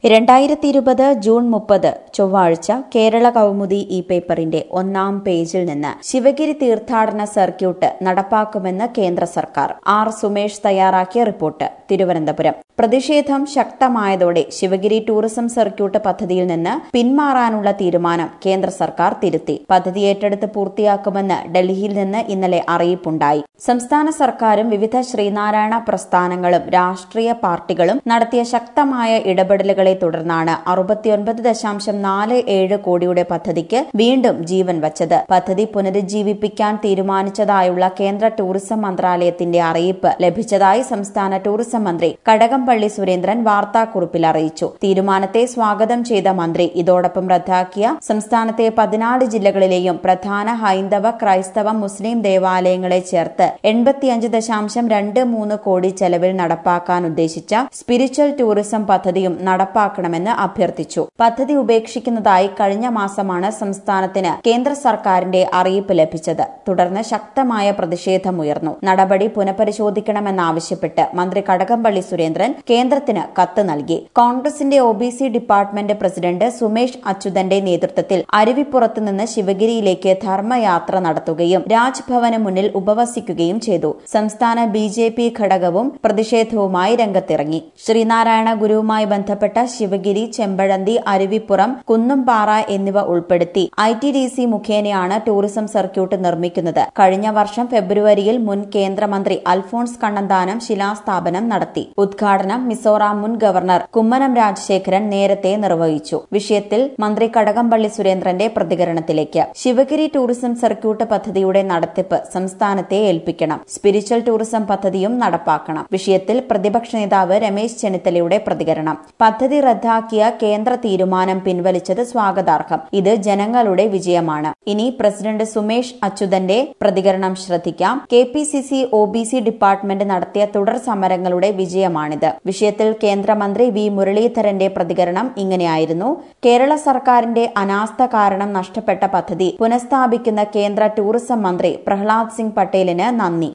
രണ്ടായിരത്തി ഇരുപത് ജൂൺ മുപ്പത് ചൊവ്വാഴ്ച കേരള കൗമുദി ഈ പേപ്പറിന്റെ ഒന്നാം പേജിൽ നിന്ന് ശിവഗിരി തീർത്ഥാടന സർക്യൂട്ട് നടപ്പാക്കുമെന്ന് കേന്ദ്ര സർക്കാർ ആർ സുമേഷ് തയ്യാറാക്കിയ റിപ്പോർട്ട് തിരുവനന്തപുരം പ്രതിഷേധം ശക്തമായതോടെ ശിവഗിരി ടൂറിസം സർക്യൂട്ട് പദ്ധതിയിൽ നിന്ന് പിന്മാറാനുള്ള തീരുമാനം കേന്ദ്ര സർക്കാർ തിരുത്തി പദ്ധതി ഏറ്റെടുത്ത് പൂർത്തിയാക്കുമെന്ന് ഡൽഹിയിൽ നിന്ന് ഇന്നലെ അറിയിപ്പുണ്ടായി സംസ്ഥാന സർക്കാരും വിവിധ ശ്രീനാരായണ പ്രസ്ഥാനങ്ങളും രാഷ്ട്രീയ പാർട്ടികളും നടത്തിയ ശക്തമായ ഇടപെടലുകളെ തുടർന്നാണ് അറുപത്തിയൊൻപത് ദശാംശം നാല് ഏഴ് കോടിയുടെ പദ്ധതിക്ക് വീണ്ടും ജീവൻ വച്ചത് പദ്ധതി പുനരുജ്ജീവിപ്പിക്കാൻ തീരുമാനിച്ചതായുള്ള കേന്ദ്ര ടൂറിസം മന്ത്രാലയത്തിന്റെ അറിയിപ്പ് ലഭിച്ചതായി സംസ്ഥാന ടൂറിസം മന്ത്രി കടകംപള്ളി സുരേന്ദ്രൻ വാർത്താക്കുറിപ്പിൽ അറിയിച്ചു തീരുമാനത്തെ സ്വാഗതം ചെയ്ത മന്ത്രി ഇതോടൊപ്പം റദ്ദാക്കിയ സംസ്ഥാനത്തെ പതിനാല് ജില്ലകളിലെയും പ്രധാന ഹൈന്ദവ ക്രൈസ്തവ മുസ്ലിം ദേവാലയങ്ങളെ ചേർത്ത് എൺപത്തിയഞ്ച് ദശാംശം രണ്ട് മൂന്ന് കോടി ചെലവിൽ നടപ്പാക്കാൻ ഉദ്ദേശിച്ച സ്പിരിച്വൽ ടൂറിസം പദ്ധതിയും നടപ്പാക്കണമെന്ന് അഭ്യർത്ഥിച്ചു പദ്ധതി ഉപേക്ഷിക്കുന്നതായി കഴിഞ്ഞ മാസമാണ് സംസ്ഥാനത്തിന് കേന്ദ്ര സർക്കാരിന്റെ അറിയിപ്പ് ലഭിച്ചത് തുടർന്ന് ശക്തമായ പ്രതിഷേധമുയർന്നു നടപടി പുനഃപരിശോധിക്കണമെന്നാവശ്യപ്പെട്ട് മന്ത്രി കടകംപള്ളി സുരേന്ദ്രൻ കേന്ദ്രത്തിന് കത്ത് നൽകി കോൺഗ്രസിന്റെ O B C department president Sumesh അച്യുതന്റെ നേതൃത്വത്തിൽ അരുവിപ്പുറത്ത് നിന്ന് ശിവഗിരിയിലേക്ക് ധർമ്മയാത്ര നടത്തുകയും രാജ്ഭവന് മുന്നിൽ ഉപവസിക്കുകയും ചെയ്തു സംസ്ഥാന ബി ജെ പി ഘടകവും പ്രതിഷേധവുമായി രംഗത്തിറങ്ങി ശ്രീനാരായണ ഗുരുവുമായി ബന്ധപ്പെട്ട ശിവഗിരി ചെമ്പഴന്തി അരുവിപ്പുറം കുന്നുംപാറ എന്നിവ ഉൾപ്പെടുത്തി ഐ ടി ഡി സി മുഖേനയാണ് ടൂറിസം സർക്യൂട്ട് നിർമ്മിക്കുന്നത് കഴിഞ്ഞ വർഷം ഫെബ്രുവരിയിൽ മുൻ കേന്ദ്രമന്ത്രി അൽഫോൺസ് കണ്ണന്താനം ശിലാസ്ഥാപനം നടത്തി ഉദ്ഘാടനം മിസോറാം മുൻ ഗവർണർ കുമ്മനം രാജശേഖരൻ നേരത്തെ നിർവഹിച്ചു വിഷയത്തിൽ മന്ത്രി കടകംപള്ളി സുരേന്ദ്രന്റെ പ്രതികരണത്തിലേക്ക് ശിവഗിരി ടൂറിസം സർക്യൂട്ട് പദ്ധതിയുടെ നടത്തിപ്പ് സംസ്ഥാനത്തെ ഏൽപ്പിക്കണം സ്പിരിച്വൽ ടൂറിസം പദ്ധതിയും നടപ്പാക്കണം വിഷയത്തിൽ പ്രതിപക്ഷ നേതാവ് രമേശ് ചെന്നിത്തലയുടെ പ്രതികരണം പദ്ധതി റദ്ദാക്കിയ കേന്ദ്ര തീരുമാനം പിൻവലിച്ചത് സ്വാഗതാർഹം ഇത് ജനങ്ങളുടെ വിജയമാണ് ഇനി പ്രസിഡന്റ് സുമേഷ് അച്യുതന്റെ പ്രതികരണം ശ്രദ്ധിക്കാം K P C C O B C department നടത്തിയ തുടർ സമരങ്ങളുടെ വിജയമാണിത് വിഷയത്തിൽ കേന്ദ്രമന്ത്രി വി മുരളീധരന്റെ പ്രതികരണം ഇങ്ങനെയായിരുന്നു കേരള സർക്കാരിന്റെ അനാസ്ഥ കാരണം നഷ്ടപ്പെട്ട പദ്ധതി പുനഃസ്ഥാപിക്കുന്ന കേന്ദ്ര ടൂറിസം മന്ത്രി പ്രഹ്ലാദ് സിംഗ് പട്ടേലിന് നന്ദി